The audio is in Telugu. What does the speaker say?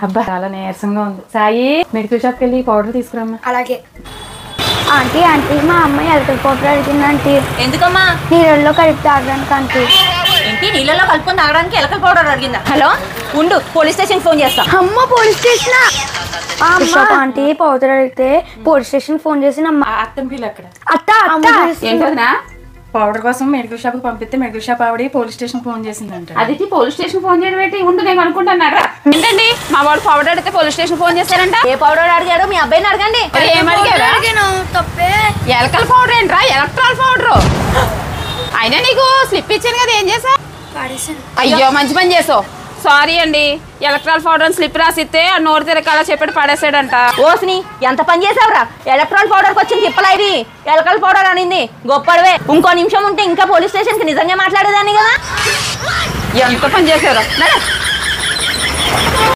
అబ్బా చాలా నీరసంగా ఉంది సాయి మెడికల్ షాప్కి వెళ్ళి పౌడర్ తీసుకురమ్మా అలాగే ఆంటీ ఆంటీ మా అమ్మాయి ఎలకల పౌడర్ అడిగింది ఆంటీ ఎందుకమ్మా నీళ్ళల్లో కలిపి తాగడానికి ఆంటీ ఏంటి నీళ్ళలో కలుపుకొని తాగడానికి ఎలకల పౌడర్ అడిగిందా హలో ఉండు పోలీస్ స్టేషన్ ఫోన్ చేస్తా అమ్మ police station shop aunty powder అడిగితే పోలీస్ స్టేషన్ ఫోన్ చేసి నమ్మ ఆ అత్తని పిల్ల అక్కడ అత్త అత్త ఏంటదినా పౌడర్ కోసం మెడికల్ షాప్ కి పంపిస్తే మెడికల్ షాప్ ఆవిడ పోలీస్ స్టేషన్ ఫోన్ చేసిందంట అది పోలీస్ స్టేషన్ ఫోన్ చేయడం ఏంటి ఉండు నేను అనుకుంటున్నారా ఏంటండి మా వాడు పౌడర్ అడిగితే పోలీస్ స్టేషన్ ఫోన్ చేశారంట ఏ పౌడర్ అడిగాడు మీ అబ్బాయిని అడగండి మరి ఏం అడిగారా తప్పే ఎలకల పౌడర్ ఏంట్రా ఎలక్ట్రాల్ పౌడర్ అయినా నీకు స్లిప్ ఇచ్చాను కదా ఏం చేసా అయ్యో మంచి పని చేసావు సారీ అండి ఎలక్ట్రాల్ పౌడర్ అని స్లిప్ రాసిస్తే ఆ నోరు తిరగాల చెప్పి పడేసాడంట ఓసిని ఎంత పని చేసావురా ఎలక్ట్రాల్ పౌడర్ వచ్చింది తిప్పలా ఇది ఎలక్ట్రాల్ పౌడర్ అనింది గొప్పడవే ఇంకో నిమిషం ఉంటే ఇంకా పోలీస్ స్టేషన్ కి నిజంగా మాట్లాడేదాన్ని కదా ఎంత పని చేసావురా నడు.